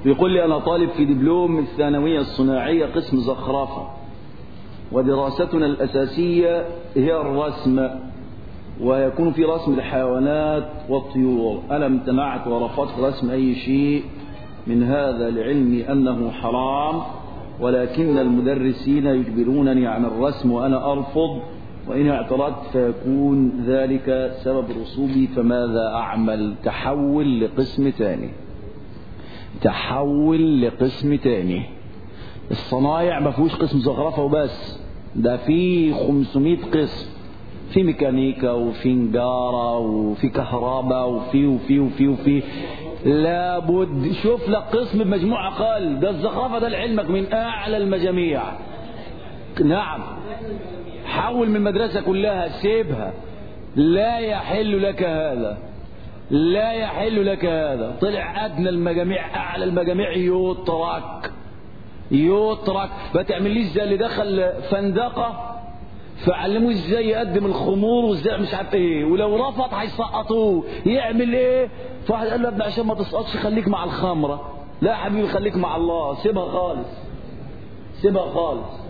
بيقول لي أنا طالب في دبلوم الثانوية الصناعية قسم زخرفة ودراستنا الأساسية هي الرسم ويكون في رسم الحيوانات والطيور أنا امتنعت ورفضت رسم أي شيء من هذا لعلمي أنه حرام ولكن المدرسين يجبرونني عن الرسم وأنا أرفض وإن اعترضت فيكون ذلك سبب رسوبي فماذا أعمل تحول لقسم تاني تحول لقسم تاني الصنايع ما فيهوش قسم زخرفة وبس ده في 500 قسم في ميكانيكا وفي نجارة وفي كهرباء وفي وفي وفي وفي لابد شوف لك قسم بمجموع أقل ده الزخرفة ده لعلمك من أعلى المجاميع نعم حول من المدرسة كلها سيبها لا يحل لك هذا لا يحل لك هذا طلع أدنى المجاميع أعلى المجاميع يترك يترك ما تعمليش زي اللي دخل فندقة فعلموه ازاي يقدم الخمور وازاي مش عارف ايه ولو رفض هيسقطوه يعمل ايه فواحد قال له يا ابني عشان ما تسقطش خليك مع الخمره لا يا حبيبي خليك مع الله سيبها خالص سيبها خالص